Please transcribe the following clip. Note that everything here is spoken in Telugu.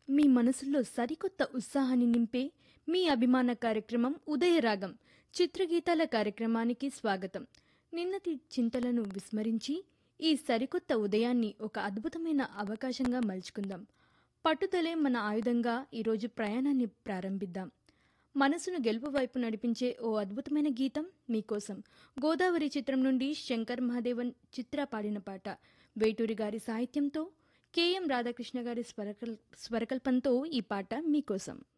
మీ మనసులో సరికొత్త ఉత్సాహాన్ని నింపే మీ అభిమాన కార్యక్రమం ఉదయరాగం చిత్రగీతాల కార్యక్రమానికి స్వాగతం నిన్నటి చింతలను విస్మరించి ఈ సరికొత్త ఉదయాన్ని ఒక అద్భుతమైన అవకాశంగా మలుచుకుందాం పట్టుదలే మన ఆయుధంగా ఈరోజు ప్రయాణాన్ని ప్రారంభిద్దాం మనసును గెలుపు వైపు నడిపించే ఓ అద్భుతమైన గీతం మీకోసం గోదావరి చిత్రం నుండి శంకర్ మహాదేవన్ చిత్ర పాడిన పాట వేటూరి గారి సాహిత్యంతో కెఎం రాధాకృష్ణ గారి స్వరకల్ స్వరకల్పంతో ఈ పాట మీకోసం